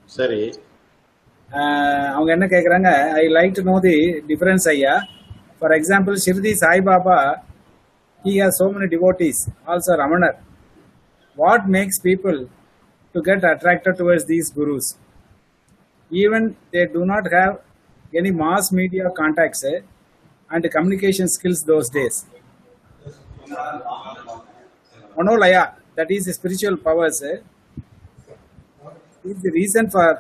சரி ஆஹ் அவங்க என்ன கேக்குறாங்க I like to know the difference ஐயா for example Shirdi Saibaba he has so many devotees also ramanar what makes people to get attracted towards these gurus even they do not have any mass media contacts eh, and communication skills those days manolaya that is spiritual powers eh, is the reason for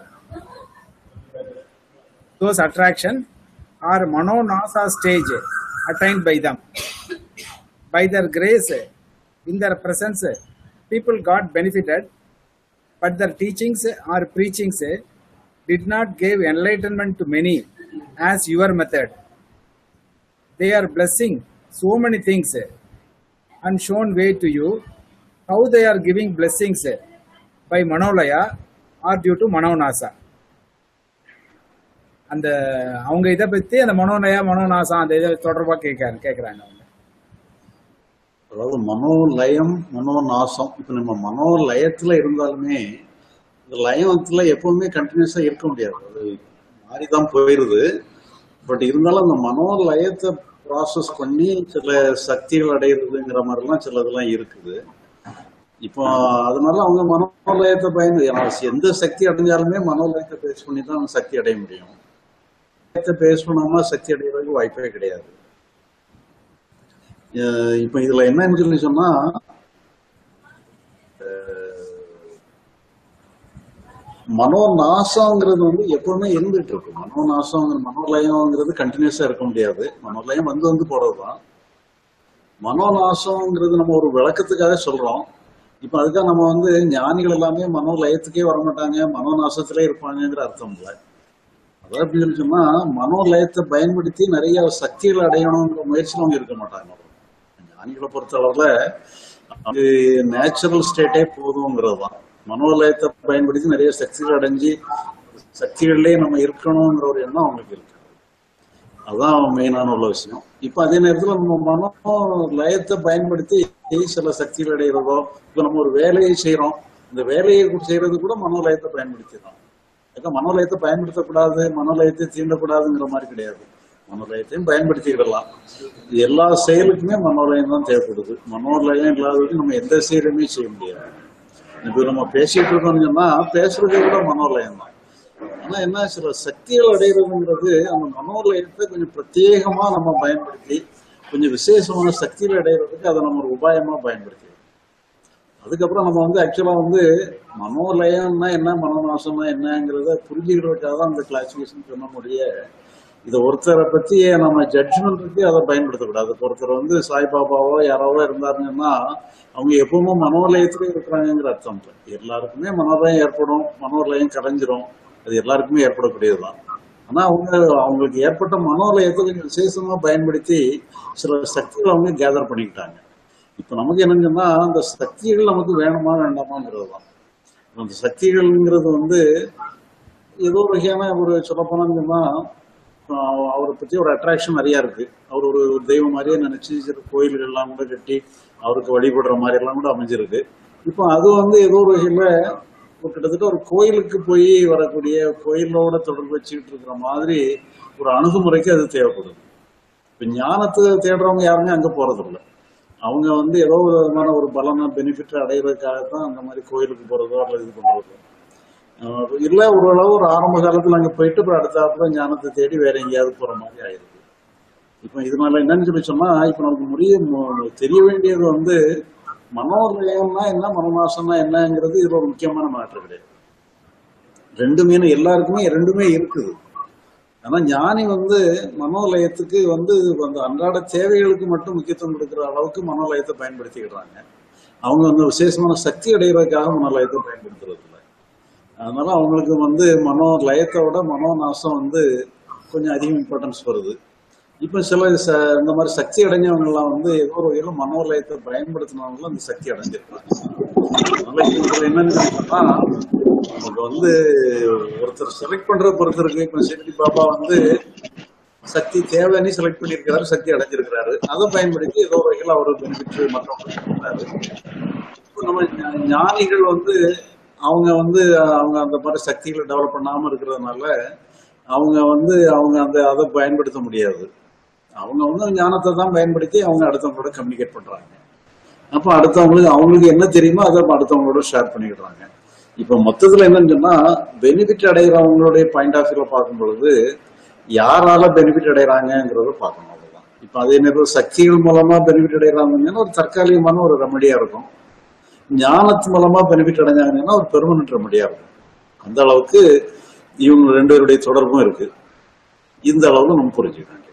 those attraction are manonasa stage attained by them. By their grace, in their presence, people got benefited, but their teachings or preachings did not give enlightenment to many as your method. They are blessing so many things and shown way to you. How they are giving blessings by Manolaya or due to Manonasa. அந்த அவங்க இதை பத்தி அந்த மனோநயா மனோநாசம் அந்த இதை தொடர்பா கேட்க கேக்குறாங்க அவங்க அதாவது மனோலயம் மனோநாசம் இப்ப நம்ம மனோலயத்துல இருந்தாலுமே இந்த லயத்துல எப்பவுமே கண்டினியூஸா இருக்க முடியாது அது மாறிதான் போயிருது பட் இருந்தாலும் அந்த மனோலயத்தை ப்ராசஸ் பண்ணி சில சக்திகள் அடையிறதுங்கிற மாதிரிலாம் சில இதெல்லாம் இருக்குது இப்போ அதனால அவங்க மனோலயத்தை பயன் எந்த சக்தி அடைஞ்சாலுமே மனோலயத்தை பேஸ் பண்ணி தான் அவங்க சக்தி அடைய முடியும் லயத்தை பேஸ் பண்ணாம சக்தி அடைகிறதுக்கு வாய்ப்பே கிடையாது அஹ் இப்ப இதுல என்னன்னு சொல்லி சொன்னா மனோநாசங்கிறது வந்து எப்பவுமே இருந்துட்டு இருக்கு மனோநாசம் மனோலயம்ங்கிறது கண்டினியூஸா இருக்க முடியாது மனோலயம் வந்து வந்து போறதுதான் மனோநாசம்ங்கிறது நம்ம ஒரு விளக்கத்துக்காக சொல்றோம் இப்ப அதுக்காக நம்ம வந்து ஞானிகள் எல்லாமே மனோலயத்துக்கே வர மாட்டாங்க மனோநாசத்திலே இருப்பாங்கங்கிற அர்த்தம் இல்லை அதாவது எப்படி சொல்லி சொன்னா மனோலயத்தை பயன்படுத்தி நிறைய சக்திகள் அடையணுங்கிற முயற்சியில் அவங்க இருக்க மாட்டாங்க ஞானிகளை பொறுத்தளவுல அது நேச்சுரல் ஸ்டேட்டே போதுங்கிறது தான் மனோலயத்தை பயன்படுத்தி நிறைய சக்திகள் அடைஞ்சு சக்திகள்லயே நம்ம இருக்கணுங்கிற ஒரு எண்ணம் அவங்களுக்கு இருக்கு அதுதான் மெயினான உள்ள விஷயம் இப்ப அதே நேரத்துல நம்ம மனோ லயத்தை பயன்படுத்தி சில சக்திகள் அடைகிறதோ இப்ப நம்ம ஒரு வேலையை செய்யறோம் இந்த வேலையை செய்யறது கூட மனோலயத்தை பயன்படுத்தி தான் ஏன்னா மனோலயத்தை பயன்படுத்தக்கூடாது மனோலயத்தை தீண்டக்கூடாதுங்கிற மாதிரி கிடையாது மனோலயத்தையும் பயன்படுத்திக்கிடலாம் இது எல்லா செயலுக்குமே மனோலயம் தான் தேவைப்படுது மனோலயம் இல்லாததுக்கு நம்ம எந்த செயலுமே செய்ய முடியாது இப்ப நம்ம பேசிட்டு இருக்கோம்னு சொன்னா பேசுறது கூட மனோலயம் தான் ஆனா என்ன சில சக்திகள் அடைகிறதுங்கிறது அந்த மனோலயத்தை கொஞ்சம் பிரத்யேகமா நம்ம பயன்படுத்தி கொஞ்சம் விசேஷமான சக்திகள் அடைகிறதுக்கு அதை நம்ம ஒரு உபாயமா பயன்படுத்தி அதுக்கப்புறம் நம்ம வந்து ஆக்சுவலா வந்து மனோலயம்னா என்ன மனோநாசம்னா என்னங்கிறத புரிஞ்சுக்கிறதுக்காக தான் அந்த கிளாசிபிகேஷன் சொன்ன முடிய இதை ஒருத்தரை பத்தி நம்ம ஜட்ஜ்மெண்ட்டுக்கு அதை பயன்படுத்தக்கூடாது இப்ப ஒருத்தர் வந்து சாய்பாபாவோ யாராவோ இருந்தாருங்கன்னா அவங்க எப்பவுமே மனோலயத்திலே இருக்கிறாங்கிற அர்த்தம் இல்லை எல்லாருக்குமே மனோலயம் ஏற்படும் மனோலயம் கரைஞ்சிரும் அது எல்லாருக்குமே ஏற்படக்கூடியதுதான் ஆனா அவங்க அவங்களுக்கு ஏற்பட்ட மனோலயத்தை கொஞ்சம் விசேஷமா பயன்படுத்தி சில சக்திகளை அவங்க கேதர் பண்ணிக்கிட்டாங்க இப்ப நமக்கு என்னங்கன்னா அந்த சக்திகள் நமக்கு வேணுமா வேண்டாமாங்கிறது தான் அந்த சக்திகள்ங்கிறது வந்து ஏதோ ஒரு வகையான ஒரு சொல்லப்போனான்னு சொன்னா ஆஹ் அவரை பத்தி ஒரு அட்ராக்ஷன் நிறைய இருக்கு அவர் ஒரு தெய்வம் மாதிரியே நினைச்சு சில கோயில்கள் எல்லாம் கூட கட்டி அவருக்கு வழிபடுற மாதிரி எல்லாம் கூட அமைஞ்சிருக்கு இப்போ அது வந்து ஏதோ ஒரு வகையில ஒரு கிட்டத்தட்ட ஒரு கோயிலுக்கு போய் வரக்கூடிய கோயிலோட தொடர்பு வச்சுக்கிட்டு இருக்கிற மாதிரி ஒரு அணுகுமுறைக்கு அது தேவைப்படுது இப்ப ஞானத்தை தேடுறவங்க யாருமே அங்க போறது இல்லை அவங்க வந்து ஏதோ ஒரு விதமான ஒரு பலனை பெனிஃபிட் அடைகிறதுக்காக தான் அந்த மாதிரி கோயிலுக்கு போறதோ அல்லது இது பண்றதோ ஆஹ் இல்ல ஓரளவு ஒரு ஆரம்ப காலத்துல அங்க போயிட்டு அப்புறம் அடுத்தாப்புல ஞானத்தை தேடி வேற எங்கேயாவது போற மாதிரி ஆயிருக்கு இப்ப இதனால என்னன்னு சொல்லி சொன்னா இப்ப நமக்கு முடிய மு- தெரிய வேண்டியது வந்து மனோலயம்னா என்ன மனோநாசம்னா என்னங்கிறது இதுல ஒரு முக்கியமான மாற்றம் கிடையாது ரெண்டுமே எல்லாருக்குமே ரெண்டுமே இருக்குது ஆனா ஞானி வந்து மனோலயத்துக்கு வந்து அந்த அன்றாட தேவைகளுக்கு மட்டும் முக்கியத்துவம் கொடுக்கிற அளவுக்கு மனோலயத்தை பயன்படுத்திக்கிறாங்க அவங்க வந்து விசேஷமான சக்தி அடைகிறதுக்காக மனோலயத்தை பயன்படுத்துறது இல்லை அதனால அவங்களுக்கு வந்து மனோ லயத்தை விட மனோ நாசம் வந்து கொஞ்சம் அதிக இம்பார்ட்டன்ஸ் வருது இப்ப சில ச இந்த மாதிரி சக்தி அடைஞ்சவங்க எல்லாம் வந்து ஏதோ ஒரு வகையில மனோலயத்தை பயன்படுத்தினவங்களும் அந்த சக்தி அடைஞ்சிருக்காங்க அதனால இதுல என்னன்னு சொன்னா நமக்கு வந்து ஒருத்தர் செலக்ட் பண்ற பொறுத்து இருக்கு இப்ப சிட்டி பாபா வந்து சக்தி தேவைன்னு செலக்ட் பண்ணியிருக்கிறாரு சக்தி அடைஞ்சிருக்கிறாரு அதை பயன்படுத்தி ஏதோ ஒரு வகையில் அவர் பெனிஃபிட் மற்றவங்களுக்கு கொடுக்குறாரு இப்போ நம்ம ஞா- ஞானிகள் வந்து அவங்க வந்து அவங்க அந்த மாதிரி சக்திகளை டெவலப் பண்ணாம இருக்கிறதுனால அவங்க வந்து அவங்க அந்த அதை பயன்படுத்த முடியாது அவங்க வந்து ஞானத்தை தான் பயன்படுத்தி அவங்க அடுத்தவங்களோட கம்யூனிகேட் பண்றாங்க அப்ப அடுத்தவங்களுக்கு அவங்களுக்கு என்ன தெரியுமோ அதை அடுத்தவங்களோட ஷேர் பண்ணிக்கிடுறாங்க இப்ப மொத்தத்துல என்னன்னு சொன்னா பெனிஃபிட் அடைகிறவங்களுடைய பாயிண்ட் ஆஃப் வியூல பார்க்கும் பொழுது யாரால பெனிஃபிட் அடைகிறாங்கிறத பார்க்கணும் அவ்வளவுதான் இப்ப அதே நேரம் சக்திகள் மூலமா பெனிஃபிட் அடைகிறாங்கன்னா ஒரு தற்காலிகமான ஒரு ரெமடியா இருக்கும் ஞானத்து மூலமா பெனிஃபிட் அடைஞ்சாங்கன்னா ஒரு பெர்மனன்ட் ரெமடியா இருக்கும் அந்த அளவுக்கு இவங்க ரெண்டு பேருடைய தொடர்பும் இருக்கு இந்த அளவுக்கு நம்ம புரிஞ்சுக்கணும்